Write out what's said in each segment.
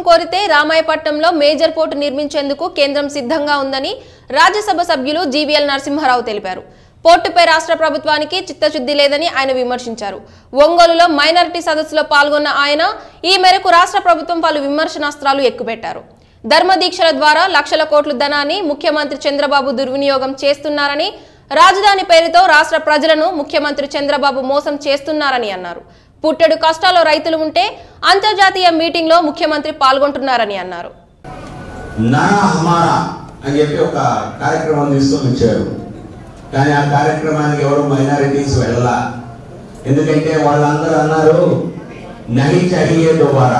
కోరితే రామాయపట్నంలో major port నిర్మించేందుకు కేంద్రం సిద్ధంగా ఉందని రాజ్యసభ సభ్యులు జీవీఎల్ నరసింహారావు తెలిపారు పోర్టుపై రాష్ట్ర ప్రభుత్వానికి చిత్తశుద్ధి లేదని ఆయన విమర్శించారు ఒంగోలులో మైనారిటీ సదస్సులో పాల్గొన్న ఆయన ఈ మేరకు రాష్ట్ర ప్రభుత్వం పలు విమర్శనాస్త్రాలు ఎక్కుపెట్టారు ధర్మదీక్షల ద్వారా లక్షల కోట్ల ధనాన్ని ముఖ్యమంత్రి చంద్రబాబు దుర్వినియోగం చేస్తున్నారని రాజధాని పేరుతో రాష్ట్ర ప్రజలను ముఖ్యమంత్రి చంద్రబాబు మోసం చేస్తున్నారని అన్నారు పుట్టెడు కష్టాల్లో రైతులు ఉంటే అంతర్జాతీయ మీటింగ్లో ముఖ్యమంత్రి పాల్గొంటున్నారని అన్నారు నర హమారా అని చెప్పి ఒక కార్యక్రమం తీసుకొని వచ్చారు కానీ ఆ కార్యక్రమానికి ఎవరు మైనారిటీస్ వెళ్ళలా ఎందుకంటే వాళ్ళందరూ అన్నారు నహి చహియే దుబారా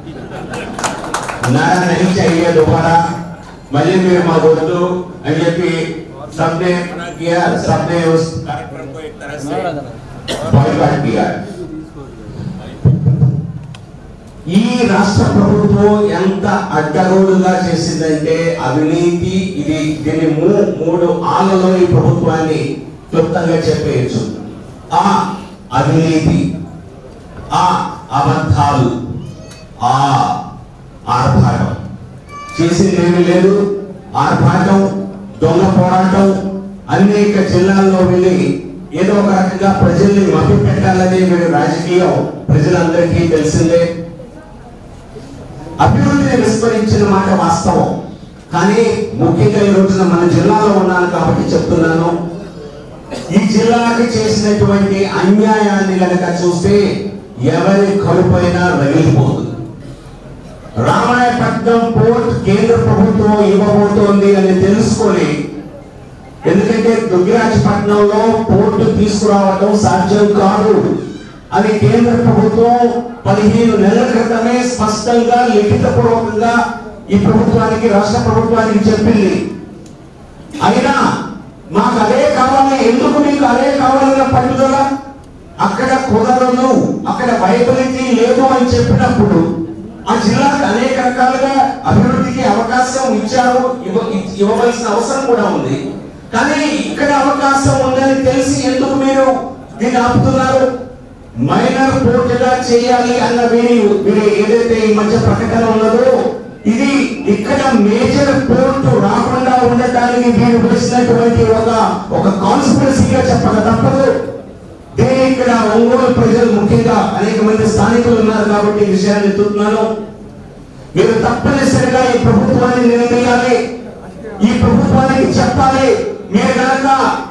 నర నహి చహియే దుబారా మళ్ళీ మీరు మా వద్దు అని చెప్పి सबने मना किया सबने उस कार्यक्रम को एक तरह से बॉयकॉट किया ఈ రాష్ట్ర ప్రభుత్వం ఎంత అడ్డగోలుగా చేసిందంటే అవినీతి ఇది దీన్ని మూ- మూడు ఆళ్ళలో ఈ ప్రభుత్వాన్ని క్లుప్తంగా చెప్పేయచ్చు ఆ అవినీతి ఆ అబద్ధాలు ఆ ఆర్భాటం చేసింది ఏమీ లేదు ఆర్భాటం దొంగ పోరాటం అనేక జిల్లాల్లో వెళ్ళి ఏదో ఒక రకంగా ప్రజల్ని మభ్య పెట్టాలనే వీడి రాజకీయం ప్రజలందరికీ తెలిసిందే అభివృద్ధిని విస్మరించిన మాట వాస్తవం కానీ ముఖ్యంగా ఈ రోజున మన జిల్లాలో ఉన్నాను కాబట్టి చెప్తున్నాను ఈ జిల్లాకి చేసినటువంటి అన్యాయాన్ని గనక చూస్తే ఎవరి కడుపైనా రగిలిపోదు రామాయపట్నం పోర్ట్ కేంద్ర ప్రభుత్వం ఇవ్వబోతోంది అని తెలుసుకొని ఎందుకంటే దుగ్గిరాజపట్నంలో పోర్టు తీసుకురావడం సాధ్యం కాదు అని కేంద్ర ప్రభుత్వం పదిహేను నెలల క్రితమే స్పష్టంగా లిఖితపూర్వకంగా ఈ ప్రభుత్వానికి రాష్ట్ర ప్రభుత్వానికి చెప్పింది అయినా మాకు అదే కావాలి ఎందుకు మీకు అదే కావాలన్న పట్టుదల అక్కడ కుదరదు అక్కడ వైబిలిటీ లేదు అని చెప్పినప్పుడు ఆ జిల్లాకు అనేక రకాలుగా అభివృద్ధికి అవకాశం ఇచ్చారు ఇవ్వ- ఇవ్వవలసిన అవసరం కూడా ఉంది కానీ ఇక్కడ అవకాశం ఉందని తెలిసి ఎందుకు మీరు దీన్ని ఆపుతున్నారు మైనర్ పోర్టుగా చేయాలి అన్న వీరి వీరి ఏదైతే ఈ మధ్య ప్రకటన ఉన్నదో ఇది ఇక్కడ మేజర్ పోర్టు రాకుండా ఉండటానికి వీరు వేసినటువంటి ఒక ఒక కాన్స్పిరసీగా చెప్పక తప్పదు దీన్ని ఇక్కడ ఒంగోలు ప్రజలు ముఖ్యంగా అనేక మంది స్థానికులు ఉన్నారు కాబట్టి ఈ విషయాన్ని ఎత్తుతున్నాను మీరు తప్పనిసరిగా ఈ ప్రభుత్వాన్ని నిలదీయాలి ఈ ప్రభుత్వానికి చెప్పాలి మీరు కనుక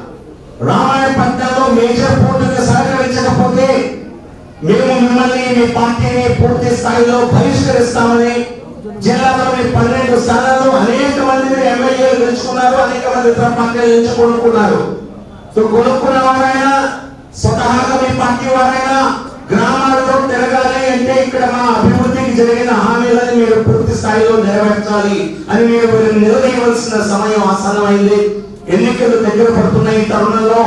రామాయపట్నంలో మేజర్ పోర్టుగా సహకరించకపోతే మేము మిమ్మల్ని మీ పార్టీని పూర్తి స్థాయిలో బహిష్కరిస్తామని జిల్లాలోని పన్నెండు స్థానాల్లో అనేక మంది మీరు ఎమ్మెల్యేలు గెలుచుకున్నారు అనేక మంది ఇతర పార్టీలు నుంచి కొనుక్కున్నారు సో కొనుక్కున్న వారైనా స్వతహాగా మీ పార్టీ వారైనా గ్రామాల్లో తిరగాలి అంటే ఇక్కడ మా అభివృద్ధికి జరిగిన హామీలను మీరు పూర్తి స్థాయిలో నెరవేర్చాలి అని మీరు వీరిని నిలదీయవలసిన సమయం ఆసన్నమైంది ఎన్నికలు దగ్గర పడుతున్న ఈ తరుణంలో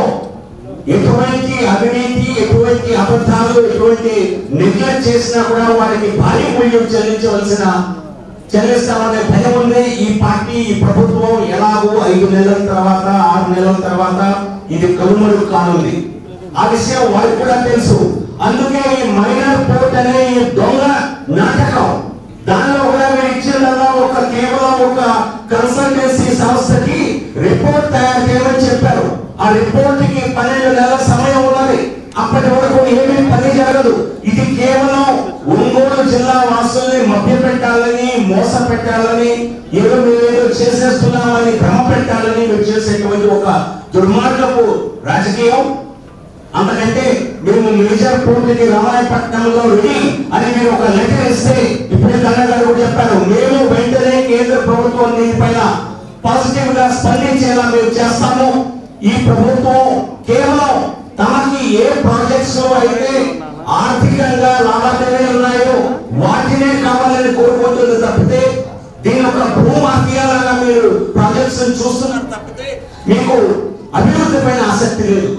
ఎటువంటి అవినీతి ఎటువంటి అబద్ధాలు ఎటువంటి నెగ్లెక్ట్ చేసినా కూడా వారికి భారీ మూల్యం చెల్లించవలసిన చెల్లిస్తామనే భయం ఉంది ఈ పార్టీ ఈ ప్రభుత్వం ఎలాగో ఐదు నెలల తర్వాత ఆరు నెలల తర్వాత ఇది కనుమరుగు కానుంది ఆ విషయం వారికి కూడా తెలుసు అందుకే ఈ మైనర్ పోర్ట్ అనే ఈ దొంగ నాటకం దానిలో కూడా మీరు ఇచ్చిందల్లా ఒక కేవలం ఒక కన్సల్టెన్సీ సంస్థకి రిపోర్ట్ తయారు చేయమని చెప్పారు ఆ రిపోర్ట్ కి పన్నెండు నెలల సమయం ఉన్నది అప్పటి వరకు ఏమీ పని జరగదు ఇది కేవలం ఒంగోలు జిల్లా వాసుల్ని మభ్య పెట్టాలని మోస పెట్టాలని ఏదో మేము ఏదో చేసేస్తున్నామని భ్రమ పెట్టాలని మీరు చేసేటువంటి ఒక దుర్మార్గపు రాజకీయం అంతకంటే మేము మేజర్ పోర్టుకి రామాయపట్నంలో రెడీ అని మీరు ఒక లెటర్ ఇస్తే ఇప్పుడే కన్నా గారు కూడా చెప్పారు మేము వెంటనే కేంద్ర ప్రభుత్వం దీనిపైన పాజిటివ్ గా స్పందించేలా మేము చేస్తాము ఈ ప్రభుత్వం కేవలం తమకి ఏ ప్రాజెక్ట్స్ లో అయితే ఆర్థికంగా లావాదేవీలు ఉన్నాయో వాటినే కావాలని కోరుకుంటుంది తప్పితే దీని ఒక భూమాఫియాలాగా మీరు ప్రాజెక్ట్స్ చూస్తున్నారు తప్పితే మీకు అభివృద్ధి పైన ఆసక్తి లేదు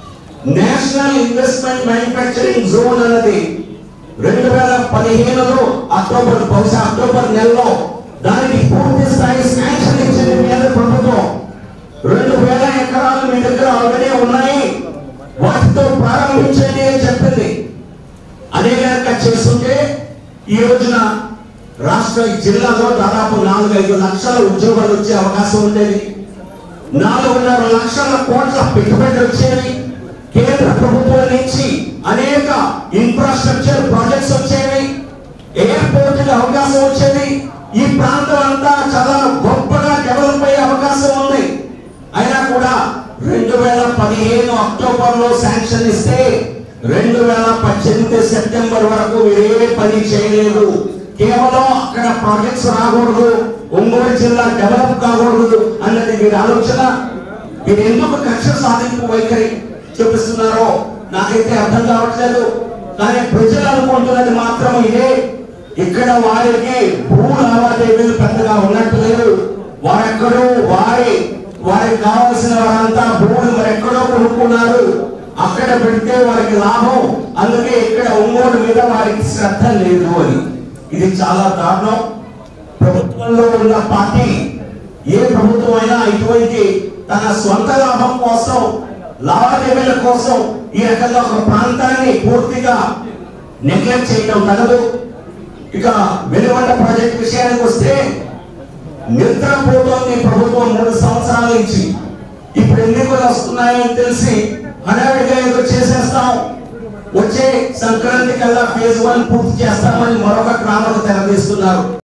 నేషనల్ ఇన్వెస్ట్మెంట్ మ్యానుఫ్యాక్చరింగ్ జోన్ అన్నది రెండు వేల పదిహేనులో అక్టోబర్ బహుశా అక్టోబర్ నెలలో దానికి పూర్తి స్థాయి శాంక్షన్ ఇచ్చింది కేంద్ర ప్రభుత్వం రెండు వేల ఎకరాలు మీ దగ్గర ఆల్రెడీ ఉన్నాయి వాటితో ప్రారంభించండి అని చెప్పింది అదే కనుక చేస్తుంటే ఈ రోజున రాష్ట్ర ఈ జిల్లాలో దాదాపు నాలుగు ఐదు లక్షల ఉద్యోగాలు వచ్చే అవకాశం ఉండేది నాలుగున్నర లక్షల కోట్ల పెట్టుబడులు వచ్చేవి కేంద్ర ప్రభుత్వం నుంచి అనేక ఇన్ఫ్రాస్ట్రక్చర్ ప్రాజెక్ట్స్ వచ్చేవి ఎయిర్పోర్ట్ కి అవకాశం వచ్చేది ఈ ప్రాంతం అంతా చాలా గొప్పగా డెవలప్ అయ్యే అవకాశం ఉంది అయినా కూడా రెండు వేల పదిహేను అక్టోబర్ లో శాంక్షన్ ఇస్తే రెండు వేల పద్దెనిమిది సెప్టెంబర్ వరకు వీరే పని చేయలేదు కేవలం అక్కడ ప్రాజెక్ట్స్ రాకూడదు ఒంగోలు జిల్లా డెవలప్ కాకూడదు అన్నది వీరి ఆలోచన మీరు ఎందుకు కక్ష సాధింపు వైఖరి చూపిస్తున్నారో నాకైతే అర్థం కావట్లేదు కానీ ప్రజలు అనుకుంటున్నది మాత్రం ఇదే ఇక్కడ వారికి భూ లావాదేవీలు పెద్దగా ఉన్నట్టు లేదు వారెక్కడో వారి వారికి కావలసిన వారంతా భూములు మరెక్కడో కొనుక్కున్నారు అక్కడ పెడితే వారికి లాభం అందుకే ఇక్కడ ఒంగోలు మీద వారికి శ్రద్ధ లేదు అని ఇది చాలా దారుణం ప్రభుత్వంలో ఉన్న పార్టీ ఏ ప్రభుత్వం అయినా ఇటువంటి తన సొంత లాభం కోసం లావాదేవీల కోసం ఈ రకంగా ఒక ప్రాంతాన్ని పూర్తిగా నెగ్లెక్ట్ చేయడం తగదు ఇక వెలువంట ప్రాజెక్ట్ విషయానికి వస్తే నిద్రపోతోంది ప్రభుత్వం మూడు సంవత్సరాల నుంచి ఇప్పుడు ఎన్నికలు వస్తున్నాయని తెలిసి హడావిడిగా ఏదో చేసేస్తాం వచ్చే సంక్రాంతి కల్లా ఫేజ్ వన్ పూర్తి చేస్తామని మరొక డ్రామాకు తెరదీస్తున్నారు